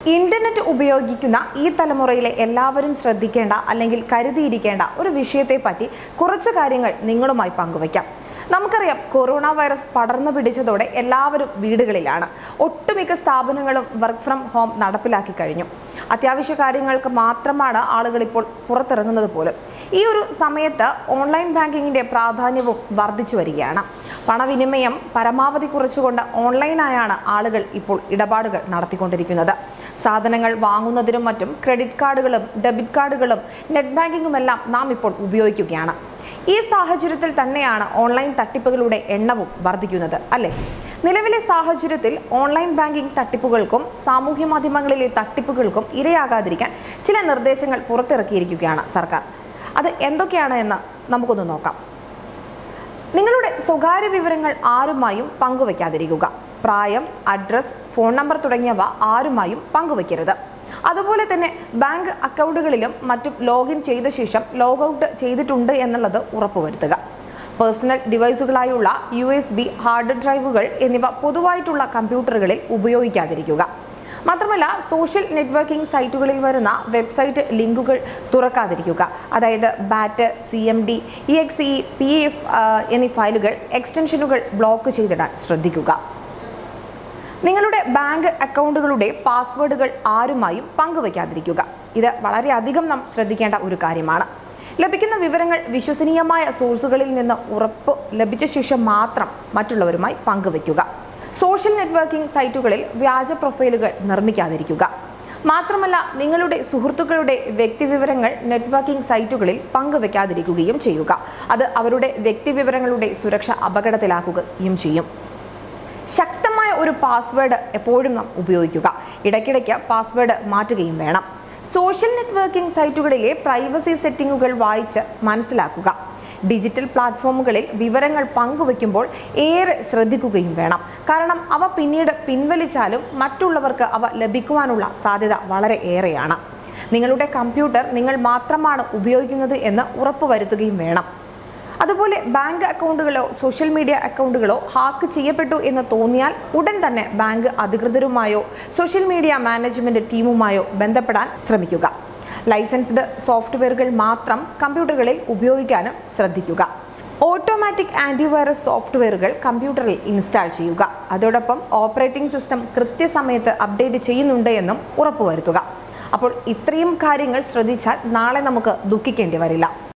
internet ഉപയോഗിക്കുന്ന ഈ തലമുറയിലെ എല്ലാവരും ശ്രദ്ധിക്കേണ്ട അല്ലെങ്കിൽ കരുതിയിരിക്കേണ്ട ഒരു വിഷയത്തെ പറ്റി കുറച്ച് കാര്യങ്ങൾ നിങ്ങളുമായി പങ്കുവയ്ക്കാം നമുക്കറിയാം കൊറോണ വൈറസ് പടർന്നു പിടിച്ചതോടെ എല്ലാവരും വീടുകളിലാണ് ഒട്ടുമിക്ക സ്ഥാപനങ്ങളും വർക്ക് ഫ്രം ഹോം നടപ്പിലാക്കി കഴിഞ്ഞു അത്യാവശ്യ കാര്യങ്ങൾക്ക് മാത്രമാണ് ആളുകൾ ഇപ്പോൾ പുറത്തിറങ്ങുന്നത് പോലും ഈ ഒരു സമയത്ത് ഓൺലൈൻ ബാങ്കിങ്ങിന്റെ പ്രാധാന്യവും വർദ്ധിച്ചു വരികയാണ് പണവിനിമയം പരമാവധി കുറച്ചുകൊണ്ട് ഓൺലൈനായാണ് ആളുകൾ ഇപ്പോൾ ഇടപാടുകൾ നടത്തിക്കൊണ്ടിരിക്കുന്നത് സാധനങ്ങൾ വാങ്ങുന്നതിനും മറ്റും ക്രെഡിറ്റ് കാർഡുകളും ഡെബിറ്റ് കാർഡുകളും നെറ്റ് ബാങ്കിങ്ങുമെല്ലാം നാം ഇപ്പോൾ ഉപയോഗിക്കുകയാണ് ഈ സാഹചര്യത്തിൽ തന്നെയാണ് ഓൺലൈൻ തട്ടിപ്പുകളുടെ എണ്ണവും വർദ്ധിക്കുന്നത് അല്ലേ നിലവിലെ സാഹചര്യത്തിൽ ഓൺലൈൻ ബാങ്കിംഗ് തട്ടിപ്പുകൾക്കും സാമൂഹ്യ മാധ്യമങ്ങളിലെ തട്ടിപ്പുകൾക്കും ഇരയാകാതിരിക്കാൻ ചില നിർദ്ദേശങ്ങൾ പുറത്തിറക്കിയിരിക്കുകയാണ് സർക്കാർ അത് എന്തൊക്കെയാണ് എന്ന് നമുക്കൊന്ന് നോക്കാം നിങ്ങളുടെ സ്വകാര്യ വിവരങ്ങൾ ആരുമായും പങ്കുവയ്ക്കാതിരിക്കുക പ്രായം അഡ്രസ് ഫോൺ നമ്പർ തുടങ്ങിയവ ആരുമായും പങ്കുവയ്ക്കരുത് അതുപോലെ തന്നെ ബാങ്ക് അക്കൗണ്ടുകളിലും മറ്റും ലോഗിൻ ചെയ്ത ശേഷം ലോഗ് ഔട്ട് ചെയ്തിട്ടുണ്ട് എന്നുള്ളത് ഉറപ്പുവരുത്തുക പേഴ്സണൽ ഡിവൈസുകളായുള്ള യു എസ് ബി ഹാർഡ് ഡ്രൈവുകൾ എന്നിവ പൊതുവായിട്ടുള്ള കമ്പ്യൂട്ടറുകളിൽ ഉപയോഗിക്കാതിരിക്കുക മാത്രമല്ല സോഷ്യൽ നെറ്റ്വർക്കിംഗ് സൈറ്റുകളിൽ വരുന്ന വെബ്സൈറ്റ് ലിങ്കുകൾ തുറക്കാതിരിക്കുക അതായത് bat C M D E X E P F എന്നീ ഫയലുകൾ എക്സ്റ്റൻഷനുകൾ ബ്ലോക്ക് ചെയ്തിടാൻ ശ്രദ്ധിക്കുക നിങ്ങളുടെ ബാങ്ക് അക്കൗണ്ടുകളുടെ പാസ്വേഡുകൾ ആരുമായും പങ്കുവയ്ക്കാതിരിക്കുക ഇത് വളരെയധികം നാം ശ്രദ്ധിക്കേണ്ട ഒരു കാര്യമാണ് ലഭിക്കുന്ന വിവരങ്ങൾ വിശ്വസനീയമായ സോഴ്സുകളിൽ നിന്ന് ഉറപ്പ് ലഭിച്ച ശേഷം മാത്രം മറ്റുള്ളവരുമായി പങ്കുവയ്ക്കുക സോഷ്യൽ നെറ്റ്വർക്കിംഗ് സൈറ്റുകളിൽ വ്യാജ പ്രൊഫൈലുകൾ നിർമ്മിക്കാതിരിക്കുക മാത്രമല്ല നിങ്ങളുടെ സുഹൃത്തുക്കളുടെ വ്യക്തിവിവരങ്ങൾ നെറ്റ്വർക്കിംഗ് സൈറ്റുകളിൽ പങ്കുവെക്കാതിരിക്കുകയും ചെയ്യുക അത് അവരുടെ വ്യക്തിവിവരങ്ങളുടെ സുരക്ഷ അപകടത്തിലാക്കുകയും ചെയ്യും ശക്തമായ ഒരു പാസ്വേഡ് എപ്പോഴും നാം ഉപയോഗിക്കുക ഇടയ്ക്കിടയ്ക്ക് പാസ്വേഡ് മാറ്റുകയും വേണം സോഷ്യൽ നെറ്റ്വർക്കിംഗ് സൈറ്റുകളിലെ പ്രൈവസി സെറ്റിംഗുകൾ വായിച്ച് മനസ്സിലാക്കുക ഡിജിറ്റൽ പ്ലാറ്റ്ഫോമുകളിൽ വിവരങ്ങൾ പങ്കുവയ്ക്കുമ്പോൾ ഏറെ ശ്രദ്ധിക്കുകയും വേണം കാരണം അവ പിന്നീട് പിൻവലിച്ചാലും മറ്റുള്ളവർക്ക് അവ ലഭിക്കുവാനുള്ള സാധ്യത വളരെ ഏറെയാണ് നിങ്ങളുടെ കമ്പ്യൂട്ടർ നിങ്ങൾ മാത്രമാണ് ഉപയോഗിക്കുന്നത് എന്ന് ഉറപ്പുവരുത്തുകയും വേണം അതുപോലെ ബാങ്ക് അക്കൗണ്ടുകളോ സോഷ്യൽ മീഡിയ അക്കൗണ്ടുകളോ ഹാക്ക് ചെയ്യപ്പെട്ടു എന്ന് തോന്നിയാൽ ഉടൻ തന്നെ ബാങ്ക് അധികൃതരുമായോ സോഷ്യൽ മീഡിയ മാനേജ്മെന്റ് ടീമുമായോ ബന്ധപ്പെടാൻ ശ്രമിക്കുക ലൈസൻസ്ഡ് സോഫ്റ്റ്വെയറുകൾ മാത്രം കമ്പ്യൂട്ടറുകളിൽ ഉപയോഗിക്കാനും ശ്രദ്ധിക്കുക ഓട്ടോമാറ്റിക് ആൻറ്റിവൈറസ് സോഫ്റ്റ്വെയറുകൾ കമ്പ്യൂട്ടറിൽ ഇൻസ്റ്റാൾ ചെയ്യുക അതോടൊപ്പം ഓപ്പറേറ്റിംഗ് സിസ്റ്റം കൃത്യസമയത്ത് അപ്ഡേറ്റ് ചെയ്യുന്നുണ്ട് എന്നും ഉറപ്പുവരുത്തുക അപ്പോൾ ഇത്രയും കാര്യങ്ങൾ ശ്രദ്ധിച്ചാൽ നാളെ നമുക്ക് ദുഃഖിക്കേണ്ടി വരില്ല